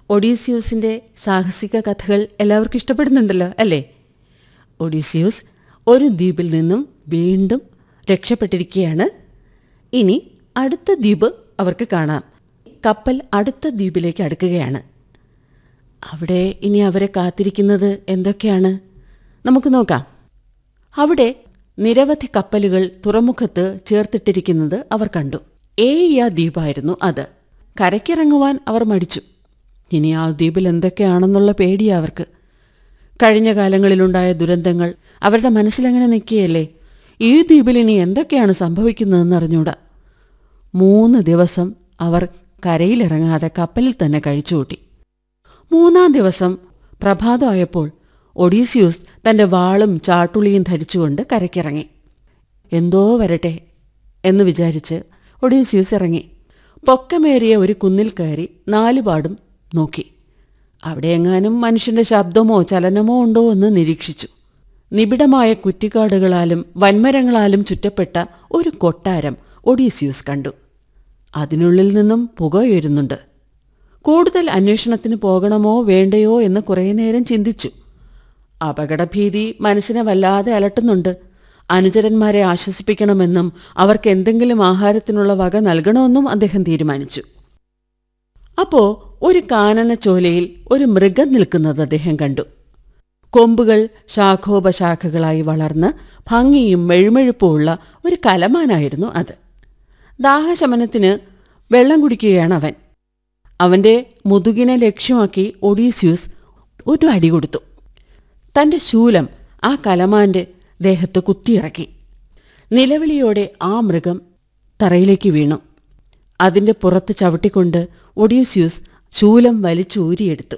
ഒഡീസിയൂസിന്റെ സാഹസിക കഥകൾ എല്ലാവർക്കും ഇഷ്ടപ്പെടുന്നുണ്ടല്ലോ അല്ലേ ഒഡീസിയൂസ് ഒരു ദ്വീപിൽ നിന്നും വീണ്ടും രക്ഷപ്പെട്ടിരിക്കുകയാണ് ഇനി അടുത്ത ദ്വീപ് അവർക്ക് കാണാം കപ്പൽ അടുത്ത ദ്വീപിലേക്ക് അടുക്കുകയാണ് അവിടെ ഇനി അവരെ കാത്തിരിക്കുന്നത് എന്തൊക്കെയാണ് നമുക്ക് നോക്കാം അവിടെ നിരവധി കപ്പലുകൾ തുറമുഖത്ത് ചേർത്തിട്ടിരിക്കുന്നത് അവർ കണ്ടു ഏയ ദ്വീപായിരുന്നു അത് കരയ്ക്കിറങ്ങുവാൻ അവർ മടിച്ചു ഇനി ആ ദ്വീപിൽ എന്തൊക്കെയാണെന്നുള്ള പേടിയാ അവർക്ക് കഴിഞ്ഞ കാലങ്ങളിലുണ്ടായ ദുരന്തങ്ങൾ അവരുടെ മനസ്സിലങ്ങനെ നിൽക്കുകയല്ലേ ഈ ദ്വീപിൽ ഇനി എന്തൊക്കെയാണ് സംഭവിക്കുന്നതെന്ന് അറിഞ്ഞൂടാ മൂന്ന് ദിവസം അവർ കരയിലിറങ്ങാതെ കപ്പലിൽ തന്നെ കഴിച്ചുകൂട്ടി മൂന്നാം ദിവസം പ്രഭാതമായപ്പോൾ ഒഡീസിയൂസ് തന്റെ വാളും ചാട്ടുളിയും ധരിച്ചുകൊണ്ട് കരയ്ക്കിറങ്ങി എന്തോ വരട്ടെ എന്ന് വിചാരിച്ച് ഒഡീസിയൂസ് ഇറങ്ങി പൊക്കമേറിയ ഒരു കുന്നിൽ കയറി നാലുപാടും നോക്കി അവിടെ എങ്ങാനും മനുഷ്യന്റെ ശബ്ദമോ ചലനമോ ഉണ്ടോ എന്ന് നിരീക്ഷിച്ചു നിബിഡമായ കുറ്റിക്കാടുകളാലും വൻമരങ്ങളാലും ചുറ്റപ്പെട്ട ഒരു കൊട്ടാരം ഒഡീസിയൂസ് കണ്ടു അതിനുള്ളിൽ നിന്നും പുക ഉയരുന്നുണ്ട് കൂടുതൽ അന്വേഷണത്തിന് പോകണമോ വേണ്ടയോ എന്ന് കുറേ നേരം ചിന്തിച്ചു അപകടഭീതി മനസ്സിനെ വല്ലാതെ അലട്ടുന്നുണ്ട് അനുചരന്മാരെ ആശ്വസിപ്പിക്കണമെന്നും അവർക്ക് എന്തെങ്കിലും ആഹാരത്തിനുള്ള വക നൽകണമെന്നും അദ്ദേഹം തീരുമാനിച്ചു അപ്പോ ഒരു കാനനച്ചോലയിൽ ഒരു മൃഗം നിൽക്കുന്നത് അദ്ദേഹം കണ്ടു കൊമ്പുകൾ ശാഖോപശാഖകളായി വളർന്ന് ഭംഗിയും മെഴുമെഴുപ്പുമുള്ള ഒരു കലമാനായിരുന്നു അത് ദാഹശമനത്തിന് വെള്ളം കുടിക്കുകയാണ് അവൻ അവന്റെ മുതുകിനെ ലക്ഷ്യമാക്കി ഒഡീസ്യൂസ് ഒരു അടി കൊടുത്തു തന്റെ ശൂലം ആ കലമാന്റെ ദേഹത്ത് കുത്തിയിറക്കി നിലവിളിയോടെ ആ മൃഗം തറയിലേക്ക് വീണു അതിന്റെ പുറത്ത് ചവിട്ടിക്കൊണ്ട് ഒഡീസ്യൂസ് ശൂലം വലിച്ചൂരിയെടുത്തു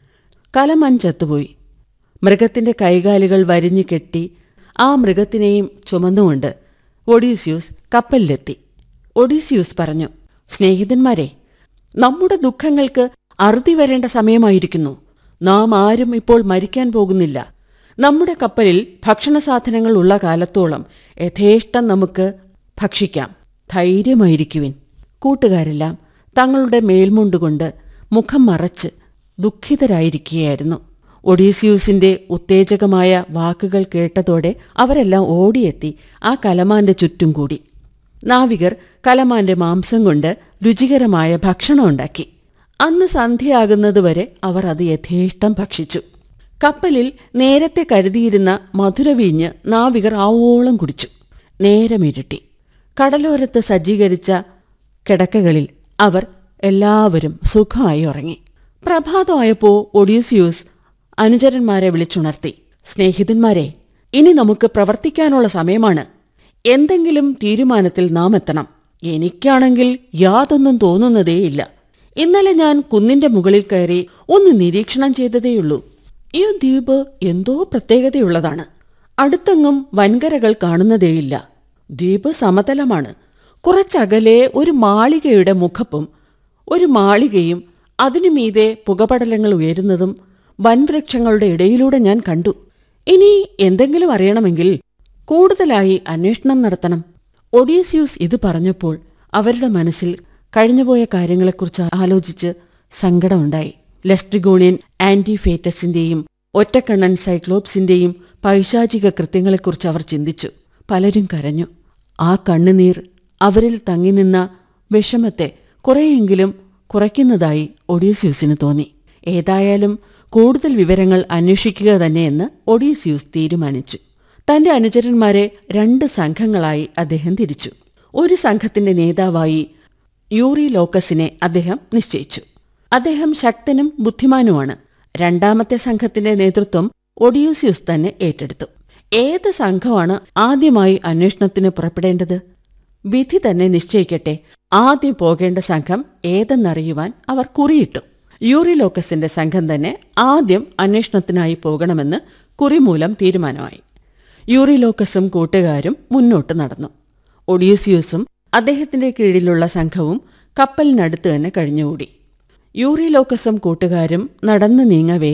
കലമാൻ ചത്തുപോയി മൃഗത്തിന്റെ കൈകാലുകൾ വരിഞ്ഞു കെട്ടി ആ മൃഗത്തിനെയും ചുമന്നുകൊണ്ട് ഒഡീസ്യൂസ് കപ്പലിലെത്തി ഒഡീസ്യൂസ് പറഞ്ഞു സ്നേഹിതന്മാരെ നമ്മുടെ ദുഃഖങ്ങൾക്ക് അറുതി വരേണ്ട സമയമായിരിക്കുന്നു നാം ആരും ഇപ്പോൾ മരിക്കാൻ പോകുന്നില്ല നമ്മുടെ കപ്പലിൽ ഭക്ഷണസാധനങ്ങൾ ഉള്ള കാലത്തോളം യഥേഷ്ടം നമുക്ക് ഭക്ഷിക്കാം ധൈര്യമായിരിക്കുവിൻ കൂട്ടുകാരെല്ലാം തങ്ങളുടെ മേൽമുണ്ടുകൊണ്ട് മുഖം മറച്ച് ദുഃഖിതരായിരിക്കുകയായിരുന്നു ഒഡീസിയൂസിന്റെ ഉത്തേജകമായ വാക്കുകൾ കേട്ടതോടെ അവരെല്ലാം ഓടിയെത്തി ആ കലമാന്റെ ചുറ്റും കൂടി നാവികർ കലമാന്റെ മാംസം കൊണ്ട് രുചികരമായ ഭക്ഷണം ഉണ്ടാക്കി അന്ന് സന്ധ്യയാകുന്നതുവരെ അവർ അത് യഥേഷ്ടം ഭക്ഷിച്ചു കപ്പലിൽ നേരത്തെ കരുതിയിരുന്ന മധുരവീഞ്ഞ് നാവികർ ആവോളം കുടിച്ചു നേരമിരുട്ടി കടലോരത്ത് സജ്ജീകരിച്ച കിടക്കകളിൽ അവർ എല്ലാവരും സുഖമായി ഉറങ്ങി പ്രഭാതമായപ്പോ ഒഡീസിയൂസ് അനുചരന്മാരെ വിളിച്ചുണർത്തി സ്നേഹിതന്മാരെ ഇനി നമുക്ക് പ്രവർത്തിക്കാനുള്ള സമയമാണ് എന്തെങ്കിലും തീരുമാനത്തിൽ നാം എത്തണം എനിക്കാണെങ്കിൽ യാതൊന്നും തോന്നുന്നതേയില്ല ഇന്നലെ ഞാൻ കുന്നിന്റെ മുകളിൽ കയറി ഒന്ന് നിരീക്ഷണം ചെയ്തതേയുള്ളൂ ഈ ദ്വീപ് എന്തോ പ്രത്യേകതയുള്ളതാണ് അടുത്തെങ്ങും വൻകരകൾ കാണുന്നതേയില്ല ദ്വീപ് സമതലമാണ് കുറച്ചകലെ ഒരു മാളികയുടെ മുഖപ്പും ഒരു മാളികയും അതിനു മീതെ പുകപടലങ്ങൾ ഉയരുന്നതും വൻവൃക്ഷങ്ങളുടെ ഇടയിലൂടെ ഞാൻ കണ്ടു ഇനി എന്തെങ്കിലും അറിയണമെങ്കിൽ കൂടുതലായി അന്വേഷണം നടത്തണം ഒഡീസ്യൂസ് ഇത് പറഞ്ഞപ്പോൾ അവരുടെ മനസ്സിൽ കഴിഞ്ഞുപോയ കാര്യങ്ങളെക്കുറിച്ച് ആലോചിച്ച് സങ്കടമുണ്ടായി ലെസ്ട്രിഗോണിയൻ ആന്റിഫേറ്റസിന്റെയും ഒറ്റക്കണ്ണൻ സൈക്ലോപ്സിന്റെയും പൈശാചിക കൃത്യങ്ങളെക്കുറിച്ച് അവർ ചിന്തിച്ചു പലരും കരഞ്ഞു ആ കണ്ണുനീർ അവരിൽ തങ്ങിനിന്ന വിഷമത്തെ കുറെയെങ്കിലും കുറയ്ക്കുന്നതായി ഒഡീസ്യൂസിന് തോന്നി ഏതായാലും കൂടുതൽ വിവരങ്ങൾ അന്വേഷിക്കുക തന്നെയെന്ന് ഒഡീസ്യൂസ് തീരുമാനിച്ചു തന്റെ അനുചരന്മാരെ രണ്ട് സംഘങ്ങളായി അദ്ദേഹം തിരിച്ചു ഒരു സംഘത്തിന്റെ നേതാവായി യൂറി ലോക്കസിനെ അദ്ദേഹം നിശ്ചയിച്ചു അദ്ദേഹം ശക്തനും ബുദ്ധിമാനുമാണ് രണ്ടാമത്തെ സംഘത്തിന്റെ നേതൃത്വം ഒഡിയൂസ്യൂസ് തന്നെ ഏറ്റെടുത്തു ഏത് സംഘമാണ് ആദ്യമായി അന്വേഷണത്തിന് പുറപ്പെടേണ്ടത് വിധി തന്നെ നിശ്ചയിക്കട്ടെ ആദ്യം പോകേണ്ട സംഘം ഏതെന്നറിയുവാൻ അവർ കുറിയിട്ടു യൂറിലോക്കസിന്റെ സംഘം തന്നെ ആദ്യം അന്വേഷണത്തിനായി പോകണമെന്ന് കുറിമൂലം തീരുമാനമായി യൂറിലോക്കസും കൂട്ടുകാരും മുന്നോട്ട് നടന്നു ഒഡീസിയൂസും അദ്ദേഹത്തിന്റെ കീഴിലുള്ള സംഘവും കപ്പലിനടുത്ത് തന്നെ കഴിഞ്ഞുകൂടി യൂറിലോക്കസും കൂട്ടുകാരും നടന്നു നീങ്ങവേ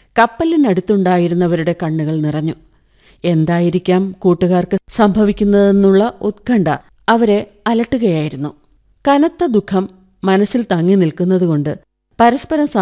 കപ്പലിനടുത്തുണ്ടായിരുന്നവരുടെ കണ്ണുകൾ നിറഞ്ഞു എന്തായിരിക്കാം കൂട്ടുകാർക്ക് സംഭവിക്കുന്നതെന്നുള്ള ഉത്കണ്ഠ അവരെ അലട്ടുകയായിരുന്നു കനത്ത ദുഃഖം മനസ്സിൽ തങ്ങി നിൽക്കുന്നതുകൊണ്ട് പരസ്പരം